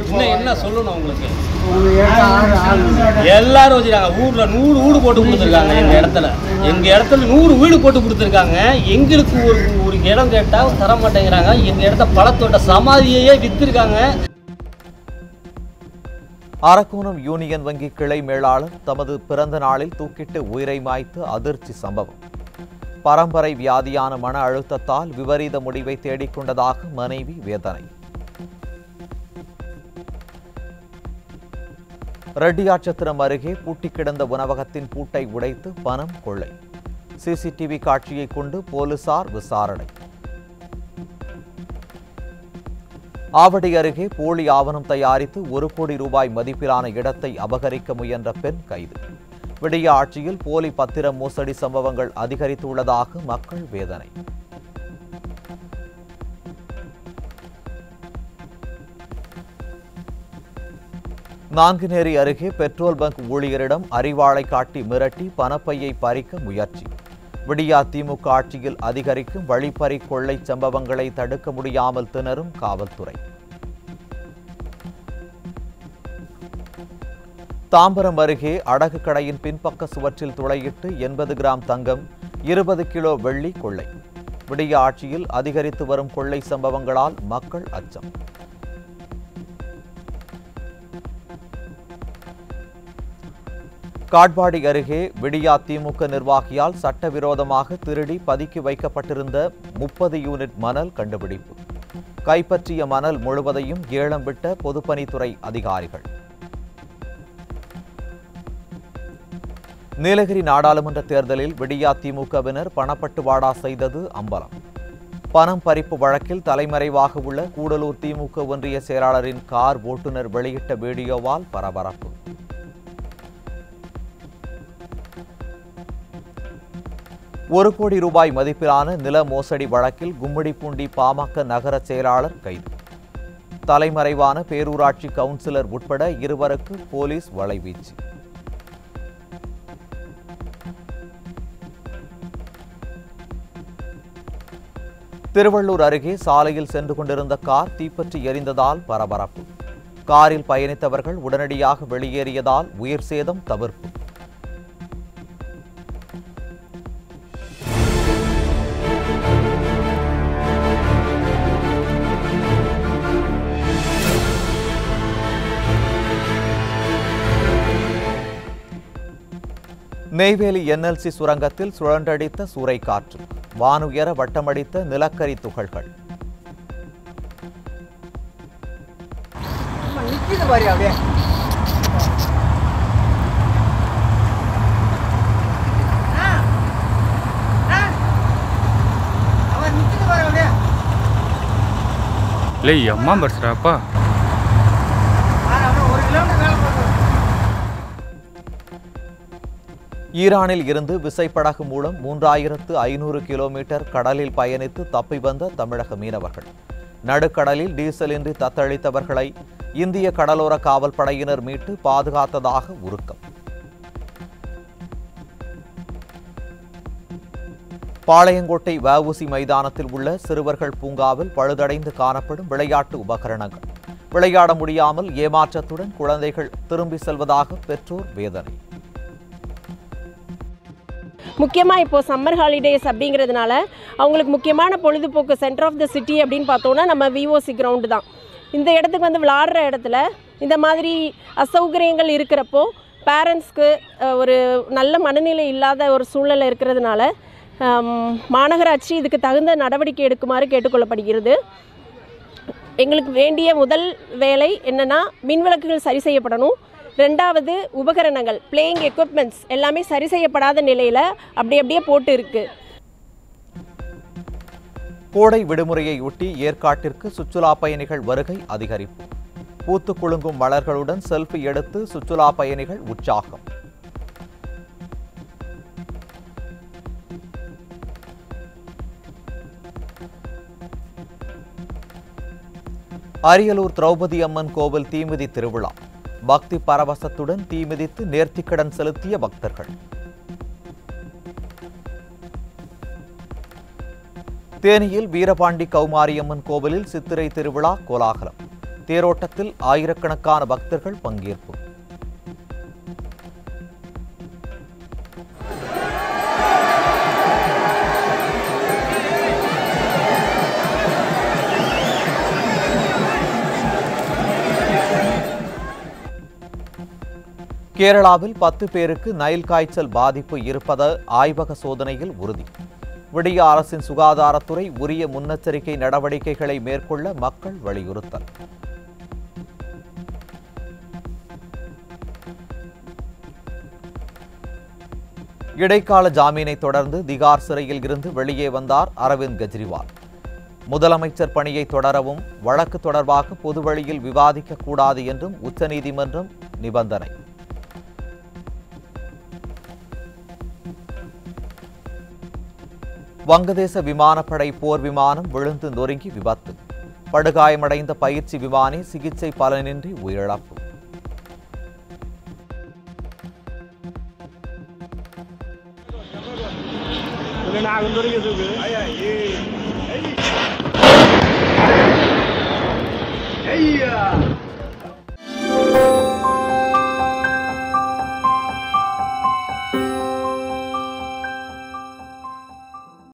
இன்னும் என்ன சொல்லணும் உங்களுக்கு உங்க இடத்த ஆறு ஆள் எல்லாரும் வச்சிருக்காங்க ஊர்ல நூறு வீடு போட்டு கொடுத்துருக்காங்க எங்க இடத்துல எங்க இடத்துல நூறு வீடு போட்டு கொடுத்துருக்காங்க எங்களுக்கு ஒரு ஒரு இடம் கேட்டா தர மாட்டேங்கிறாங்க எங்க இடத்த பழத்தோட்ட சமாதியையே வித்திருக்காங்க அரக்கோணம் யூனியன் வங்கி கிளை மேலாளர் தமது பிறந்த நாளில் தூக்கிட்டு உயிரை மாய்த்து அதிர்ச்சி சம்பவம் பரம்பரை வியாதியான மன அழுத்தத்தால் விபரீத முடிவை தேடிக்கொண்டதாக மனைவி வேதனை ரெட்டியாச்சத்திரம் அருகே பூட்டி கிடந்த உணவகத்தின் பூட்டை உடைத்து பணம் கொள்ளை சிசிடிவி காட்சியை கொண்டு போலீசார் விசாரணை ஆவடி அருகே போலி ஆவணம் தயாரித்து ஒரு கோடி ரூபாய் மதிப்பிலான இடத்தை அபகரிக்க முயன்ற பெண் கைது விடிய ஆட்சியில் போலி பத்திர மோசடி சம்பவங்கள் அதிகரித்துள்ளதாக மக்கள் வேதனை நான்குநேரி அருகே பெட்ரோல் பங்க் ஊழியரிடம் அறிவாளை காட்டி மிரட்டி பணப்பையை பறிக்க முயற்சி விடியா திமுக ஆட்சியில் அதிகரிக்கும் வழிப்பறி கொள்ளை சம்பவங்களை தடுக்க முடியாமல் திணறும் காவல்துறை தாம்பரம் அருகே அடகு கடையின் பின்பக்க சுவற்றில் துளையிட்டு எண்பது கிராம் தங்கம் இருபது கிலோ வெள்ளி கொள்ளை விடிய ஆட்சியில் அதிகரித்து வரும் கொள்ளை சம்பவங்களால் மக்கள் அச்சம் காட்பாடி அருகே விடியா திமுக நிர்வாகியால் சட்டவிரோதமாக திருடி பதுக்கி வைக்கப்பட்டிருந்த முப்பது யூனிட் மணல் கண்டுபிடிப்பு கைப்பற்றிய மணல் முழுவதையும் ஏலம் விட்ட பொதுப்பணித்துறை அதிகாரிகள் நீலகிரி நாடாளுமன்ற தேர்தலில் விடியா திமுகவினர் பணப்பட்டுவாடா செய்தது அம்பலம் பணம் பறிப்பு வழக்கில் தலைமறைவாக உள்ள கூடலூர் திமுக ஒன்றிய செயலாளரின் கார் ஓட்டுநர் வெளியிட்ட வீடியோவால் பரபரப்பு ஒரு கோடி ரூபாய் மதிப்பிலான நில மோசடி வழக்கில் கும்மிடிப்பூண்டி பாமக நகர செயலாளர் கைது தலைமறைவான பேரூராட்சி கவுன்சிலர் உட்பட இருவருக்கு போலீஸ் வலைவீச்சு திருவள்ளூர் அருகே சாலையில் சென்று கொண்டிருந்த கார் தீப்பற்றி எரிந்ததால் பரபரப்பு காரில் பயணித்தவர்கள் உடனடியாக வெளியேறியதால் உயிர் சேதம் தவிர்ப்பு நெய்வேலி என்எல்சி சுரங்கத்தில் சுழன்றடித்த சூறைக்காற்று வானுயர வட்டமடித்த நிலக்கரி துகள்கள் நிக்குது பாரு அப்படியே அவன் நிக்குது பாரு அப்படியே இல்லை அம்மா பரிசுறாப்பா ஆனா அப்படியே ஒரு கிலோமீட்டர் மேல போகுது ஈரானில் இருந்து விசைப்படகு மூலம் மூன்றாயிரத்து ஐநூறு கிலோமீட்டர் கடலில் பயணித்து தப்பி வந்த தமிழக மீனவர்கள் நடுக்கடலில் டீசலின்றி தத்தளித்தவர்களை இந்திய கடலோர காவல் படையினர் மீட்டு பாதுகாத்ததாக உருக்கம் பாளையங்கோட்டை வஉசி மைதானத்தில் உள்ள சிறுவர்கள் பூங்காவில் பழுதடைந்து காணப்படும் விளையாட்டு உபகரணங்கள் விளையாட முடியாமல் ஏமாற்றத்துடன் குழந்தைகள் திரும்பி செல்வதாக பெற்றோர் வேதனை முக்கியமாக இப்போது சம்மர் ஹாலிடேஸ் அப்படிங்கிறதுனால அவங்களுக்கு முக்கியமான பொழுதுபோக்கு சென்டர் ஆஃப் த சிட்டி அப்படின்னு பார்த்தோன்னா நம்ம விஓசி கிரவுண்டு தான் இந்த இடத்துக்கு வந்து விளாடுற இடத்துல இந்த மாதிரி அசௌகரியங்கள் இருக்கிறப்போ பேரண்ட்ஸ்க்கு ஒரு நல்ல மனநிலை இல்லாத ஒரு சூழ்நிலை இருக்கிறதுனால ஹம், மாநகராட்சி இதுக்கு தகுந்த நடவடிக்கை எடுக்குமாறு கேட்டுக்கொள்ளப்படுகிறது எங்களுக்கு வேண்டிய முதல் வேலை என்னென்னா மின்விளக்குகள் சரி செய்யப்படணும் ரெண்டாவது உபகரணங்கள் பிளேயிங் எக்யூப்மெண்ட்ஸ் எல்லாமே சரி செய்யப்படாத நிலையில் அப்படி அப்படியே போட்டு இருக்குது கோடை விடுமுறையொட்டி ஏற்காட்டிற்கு சுற்றுலா பயணிகள் வருகை அதிகரிப்பு பூத்து குலுங்கும் மலர்களுடன் செல்ஃபி எடுத்து சுற்றுலா பயணிகள் உற்சாகம் அரியலூர் திரௌபதி அம்மன் கோவில் தீமிதி திருவிழா பக்தி பரவசத்துடன் தீமிதித்து நேர்த்திக்கடன் செலுத்திய பக்தர்கள் தேனியில் வீரபாண்டி கௌமாரியம்மன் கோவிலில் சித்திரை திருவிழா கோலாகலம் தேரோட்டத்தில் ஆயிரக்கணக்கான பக்தர்கள் பங்கேற்பு கேரளாவில் பத்து பேருக்கு நைல் காய்ச்சல் பாதிப்பு இருப்பது ஆய்வக சோதனையில் உறுதி விடிய அரசின் சுகாதாரத்துறை உரிய முன்னெச்சரிக்கை நடவடிக்கைகளை மேற்கொள்ள மக்கள் வலியுறுத்தல் இடைக்கால ஜாமீனை தொடர்ந்து திகார் சிறையில் இருந்து வெளியே வந்தார் அரவிந்த் கெஜ்ரிவால் முதலமைச்சர் பணியை தொடரவும் வழக்கு தொடர்பாக பொதுவழியில் விவாதிக்க கூடாது என்றும் உச்சநீதிமன்றம் நிபந்தனை வங்கதேச விமானப்படை போர் விமானம் விழுந்து நொறுங்கி விபத்து படுகாயமடைந்த பயிற்சி விமானி சிகிச்சை பலனின்றி உயிரிழப்பு ஐயா